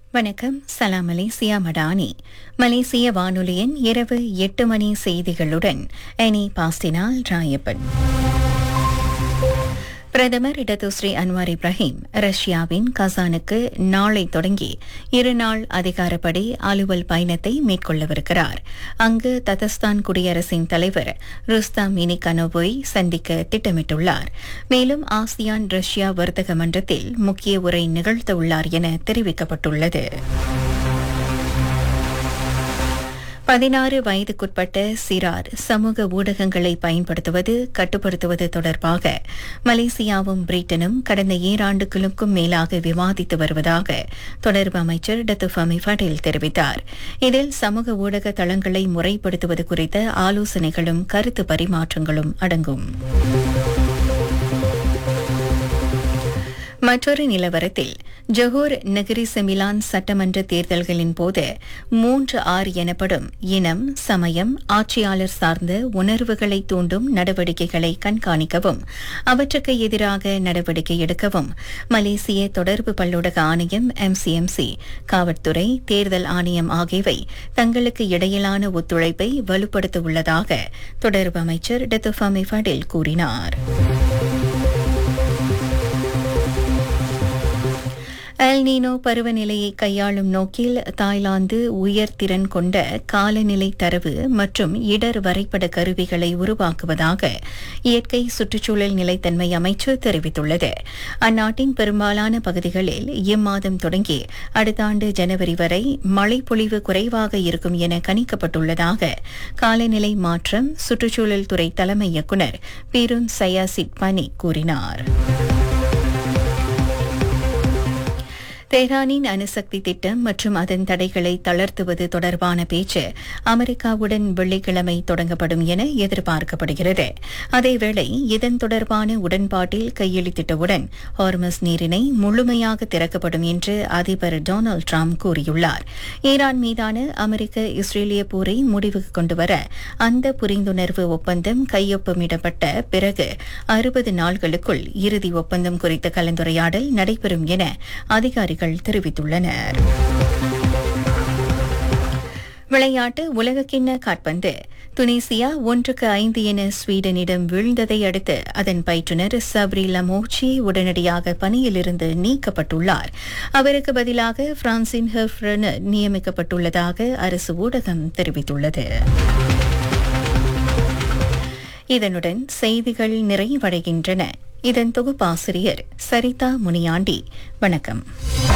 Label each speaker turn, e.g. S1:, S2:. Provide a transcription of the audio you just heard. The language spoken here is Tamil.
S1: வணக்கம் சலாம் மலேசியா மடானி மலேசிய வானொலியின் இரவு எட்டு மணி செய்திகளுடன் எனி பாஸ்டினால் ராயப்பன் பிரதமர் இடதுஸ்ரீ அன்வார் இப்ராஹிம் ரஷ்யாவின் கசானுக்கு நாளை தொடங்கி இருநாள் அதிகாரப்படி அலுவல் பயணத்தை மேற்கொள்ளவிருக்கிறார் அங்கு ததஸ்தான் குடியரசின் தலைவர் ருஸ்தாம் மினிகனோவை சந்திக்க திட்டமிட்டுள்ளார் மேலும் ஆசியான் ரஷ்யா வர்த்தக மன்றத்தில் முக்கிய உரை நிகழ்த்தவுள்ளார் என தெரிவிக்கப்பட்டுள்ளது பதினாறு வயதுக்குட்பட்ட சிறார் சமூக ஊடகங்களை பயன்படுத்துவது கட்டுப்படுத்துவது தொடர்பாக மலேசியாவும் பிரிட்டனும் கடந்த ஈராண்டுகளுக்கும் மேலாக விவாதித்து வருவதாக தொடர்பு அமைச்சர் டத்து ஃபமி பட்டேல் தெரிவித்தார் இதில் சமூக ஊடக தளங்களை முறைப்படுத்துவது குறித்த ஆலோசனைகளும் கருத்து பரிமாற்றங்களும் அடங்கும் மற்றொரு நிலவரத்தில் ஜொஹூர் நகரி செமிலான் சட்டமன்ற தேர்தல்களின் போது மூன்று ஆறு எனப்படும் இனம் சமயம் ஆட்சியாளர் சார்ந்த உணர்வுகளை தூண்டும் நடவடிக்கைகளை கண்காணிக்கவும் அவற்றுக்கு எதிராக நடவடிக்கை எடுக்கவும் மலேசிய தொடர்பு பல்லூடக ஆணையம் எம்சிஎம்சி காவல்துறை தேர்தல் ஆணையம் ஆகியவை தங்களுக்கு இடையிலான ஒத்துழைப்பை வலுப்படுத்த உள்ளதாக தொடர்பு அமைச்சர் டெத்துஃபாமி ஃபடில் கூறினார் எல் நீனோ பருவநிலையை கையாளும் நோக்கில் தாய்லாந்து உயர்திறன் கொண்ட காலநிலை தரவு மற்றும் இடர் வரைபட கருவிகளை உருவாக்குவதாக இயற்கை சுற்றுச்சூழல் நிலைத்தன்மை அமைச்சு தெரிவித்துள்ளது அந்நாட்டின் பெரும்பாலான பகுதிகளில் இம்மாதம் தொடங்கி அடுத்த ஆண்டு ஜனவரி வரை மழைப்பொழிவு குறைவாக இருக்கும் என கணிக்கப்பட்டுள்ளதாக காலநிலை மாற்றம் சுற்றுச்சூழல் துறை தலைமை இயக்குநர் பீருன் சயாசிட் பனி கூறினார் தெஹ்ரானின் அணுசக்தி திட்டம் மற்றும் அதன் தடைகளை தளர்த்துவது தொடர்பான பேச்சு அமெரிக்காவுடன் வெள்ளிக்கிழமை தொடங்கப்படும் என எதிர்பார்க்கப்படுகிறது அதேவேளை இதன் தொடர்பான உடன்பாட்டில் கையெழுத்திட்டவுடன் ஹார்மஸ் நீரினை முழுமையாக திறக்கப்படும் என்று அதிபர் டொனால்டு டிரம்ப் கூறியுள்ளார் ஈரான் மீதான அமெரிக்க இஸ்ரேலிய போரை முடிவுக்கு கொண்டுவர அந்த புரிந்துணர்வு ஒப்பந்தம் கையொப்பமிடப்பட்ட பிறகு அறுபது நாள்களுக்குள் இறுதி ஒப்பந்தம் குறித்த கலந்துரையாடல் நடைபெறும் என அதிகாரிகள் அதிகாரிகள் தெரிவித்துள்ளனர் விளையாட்டு உலகக்கிண்ண காட்பந்து துனிசியா ஒன்றுக்கு ஐந்து என ஸ்வீடனிடம் வீழ்ந்ததை அடுத்து அதன் பயிற்றுநர் சப்ரி லமோச்சி உடனடியாக பணியிலிருந்து நீக்கப்பட்டுள்ளார் அவருக்கு பதிலாக பிரான்சின் ஹெஃப்ரனர் நியமிக்கப்பட்டுள்ளதாக அரசு ஊடகம் தெரிவித்துள்ளது இதனுடன் செய்திகள் நிறைவடைகின்றன இதன் தொகுப்பாசிரியர் சரிதா முனியாண்டி வணக்கம்